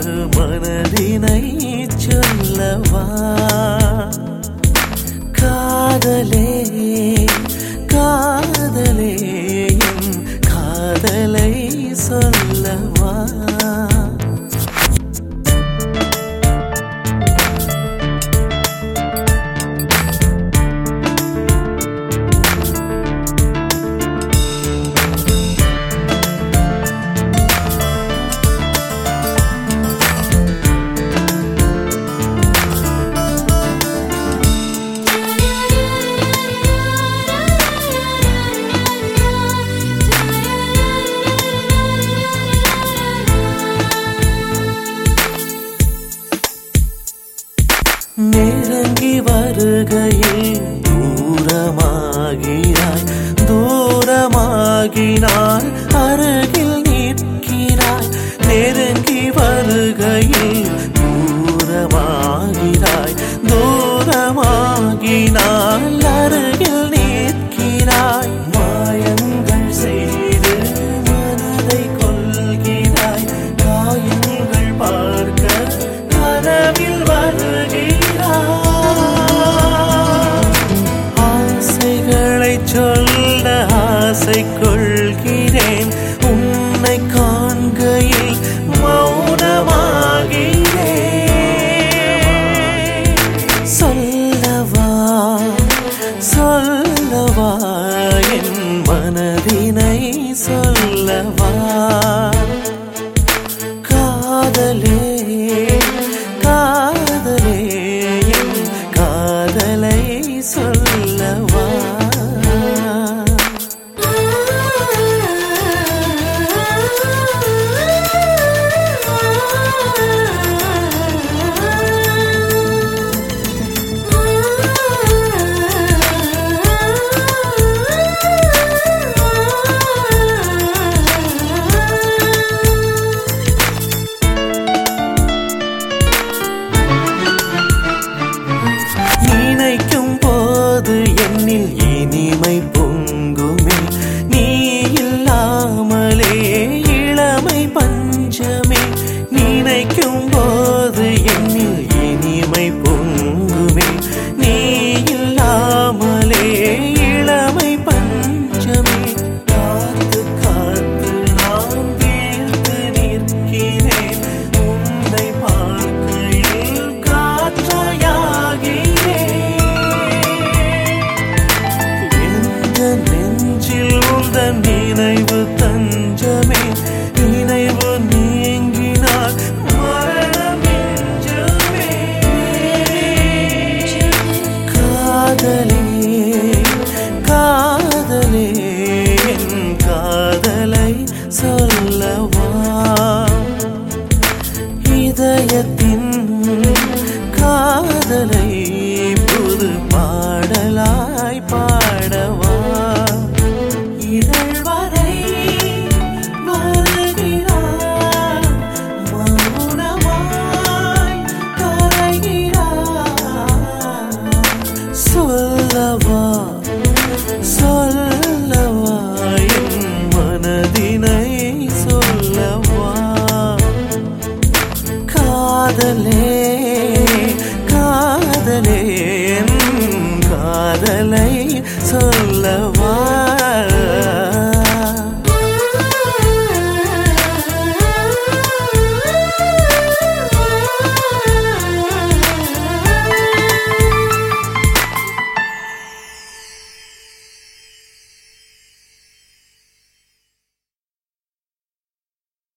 மனதினை சொல்லவா காதலே காதலே என் காதலை சொல்லவா நெருங்கி வருகையில் தூரமாகிறாய் தூரமாகினாய் அருகில் நிற்கிறாய் நெருங்கி வருகையில் தூரமாகிறாய் தூரமாகினாய் அருகில் நிற்கிறாய் மாயங்கள் செய்து மனதை கொள்கிறாய் காயங்கள் பார்க்க கனவில் வருகிறாய் ஆசைகளை சொல்ல ஆசை கொள்கிறேன் உன்னை காண்கையில் மௌனமாகிறேன் சொல்லவா சொல்லவா என் மனதினை சொல்லவா காதலே காதலே என் காதலை சொல்லவா நினைக்கும் போது என்னில் இனிமை பொங்குமே நீ இல்லாமலே இளமை பஞ்சமே நினைக்கும் போது என்னில் இனிமை பொங்குமே நீ இல்லாமலே இளமை பஞ்சமே காத்து காத்து நான் வீழ்ந்து நிற்கிறேன் உன்னை பார்க்கையில் காற்றாயாகிறேன் எந்த நெஞ்சில் உந்தன் நினைவு தஞ்சமே நினைவு நீங்கினால் மரணம் எஞ்சுமே காதலே காதலே என் காதலை சொல்லவா இதயத்தின் காதலை புது பாடலாய் பாடவா இதழ் வரை வருகிறாய் மௌனமாய் கரைகிறாய் சொல்லவா சொல்லவா என் மனதினை சொல்லவா காதலே காதலே என் காதலை சொல்லவா